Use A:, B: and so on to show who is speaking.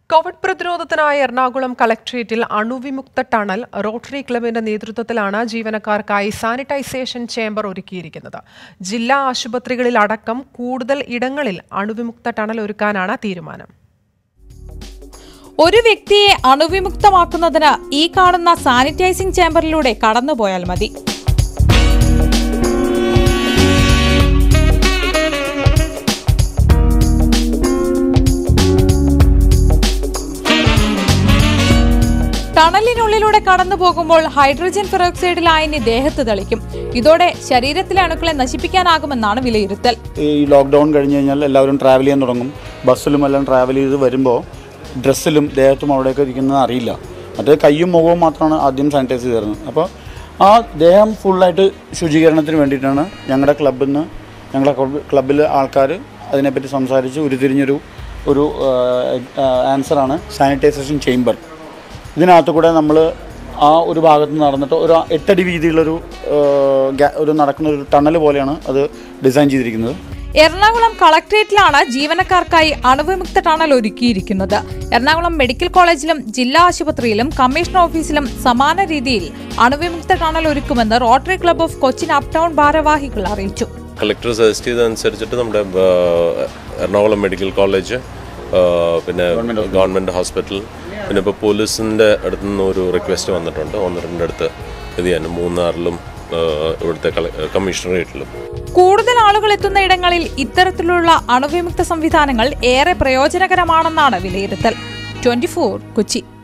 A: Covid പ്രതിരോധത്തിനായി എറണാകുളം കളക്ട്രേറ്റിൽ അണുവിമുക്ത ടണൽ റോട്ടറി ക്ലബിന്റെ നേതൃത്വത്തിലാണ് ജീവനക്കാർക്കായി സാനിറ്റൈസേഷൻ ചേംബർ ഒരുക്കിയിരിക്കുന്നത് ജില്ലാ ആശുപത്രികളിൽ അടക്കം കൂടുതൽ ഇടങ്ങളിൽ അണുവിമുക്ത ടണൽ ഒരുക്കാനാണ് തീരുമാനം
B: ഒരു വ്യക്തിയെ അണുവിമുക്തമാക്കുന്നതിന് ഈ കാണുന്ന സാനിറ്റൈസിംഗ് ചേംബറിലൂടെ കടന്നുപോയാൽ മതി ടണലിനുള്ളിലൂടെ കടന്നു പോകുമ്പോൾ ഹൈഡ്രജൻ പെറോക്സൈഡ് ലായനി ദേഹത്ത് തെളിക്കും ഇതോടെ ശരീരത്തിലെ അണുക്കളെ നശിപ്പിക്കാനാകുമെന്നാണ് വിലയിരുത്തൽ
C: ഈ ലോക്ക്ഡൗൺ കഴിഞ്ഞ് കഴിഞ്ഞാൽ എല്ലാവരും ട്രാവൽ ചെയ്യാൻ തുടങ്ങും ബസ്സിലും എല്ലാം ട്രാവൽ ചെയ്ത് വരുമ്പോൾ ഡ്രസ്സിലും ദേഹത്തും അവിടെയൊക്കെ ഇരിക്കുന്നത് അറിയില്ല മറ്റേ കയ്യും മുഖവും മാത്രമാണ് ആദ്യം സാനിറ്റൈസ് ചെയ്ത് തരുന്നത് അപ്പോൾ ആ ദേഹം ഫുള്ളായിട്ട് ശുചീകരണത്തിന് വേണ്ടിയിട്ടാണ് ഞങ്ങളുടെ ക്ലബിൽ നിന്ന് ഞങ്ങളുടെ ക്ലബിലെ ആൾക്കാർ അതിനെപ്പറ്റി സംസാരിച്ച് ഉരുത്തിരിഞ്ഞൊരു ഒരു ആൻസറാണ് സാനിറ്റൈസേഷൻ ചേംബർ ഇതിനകത്ത് കൂടെ നമ്മൾ ആ ഒരു ഭാഗത്ത് നിന്ന് നടന്നിട്ട് ഒരു എട്ടടി വീതിയുള്ളൊരു ആ, ഗ്യാ- ഒരു നടക്കുന്ന ഒരു ടണൽ പോലെയാണ് അത് ഡിസൈൻ ചെയ്തിരിക്കുന്നത്
B: എറണാകുളം കളക്ട്രേറ്റിലാണ് ജീവനക്കാർക്കായി അണുവിമുക്ത ടണൽ ഒരുക്കിയിരിക്കുന്നത് എറണാകുളം മെഡിക്കൽ കോളേജിലും ജില്ലാ ആശുപത്രിയിലും കമ്മീഷണർ ഓഫീസിലും സമാന രീതിയിൽ അണുവിമുക്ത ടണൽ ഒരുക്കുമെന്ന് rotary club of Cochin uptown ഭാരവാഹികൾ അറിയിച്ചു
D: കളക്ടർ സജസ്റ്റ് ചെയ്തതനുസരിച്ചിട്ട് നമ്മുടെ ആ, എറണാകുളം മെഡിക്കൽ കോളേജ് ആ, പിന്നെ ഗവൺമെൻറ് ഹോസ്പിറ്റൽ പിന്നെ ഇപ്പോൾ പോലീസിൻ്റെ അടുത്ത് നിന്ന് ഒരു റിക്വസ്റ്റ് വന്നിട്ടുണ്ട് ഒന്ന് രണ്ടിൻ്റെ അടുത്ത് ഇത് ചെയ്യാനും മൂന്നാറിലും ആ, ഇവിടുത്തെ കള- കമ്മീഷണറേറ്റിലും
B: കൂടുതൽ ആളുകൾ എത്തുന്ന ഇടങ്ങളിൽ ഇത്തരത്തിലുള്ള അണുവിമുക്ത സംവിധാനങ്ങൾ ഏറെ പ്രയോജനകരമാണെന്നാണ് വിലയിരുത്തൽ ട്വന്റി കൊച്ചി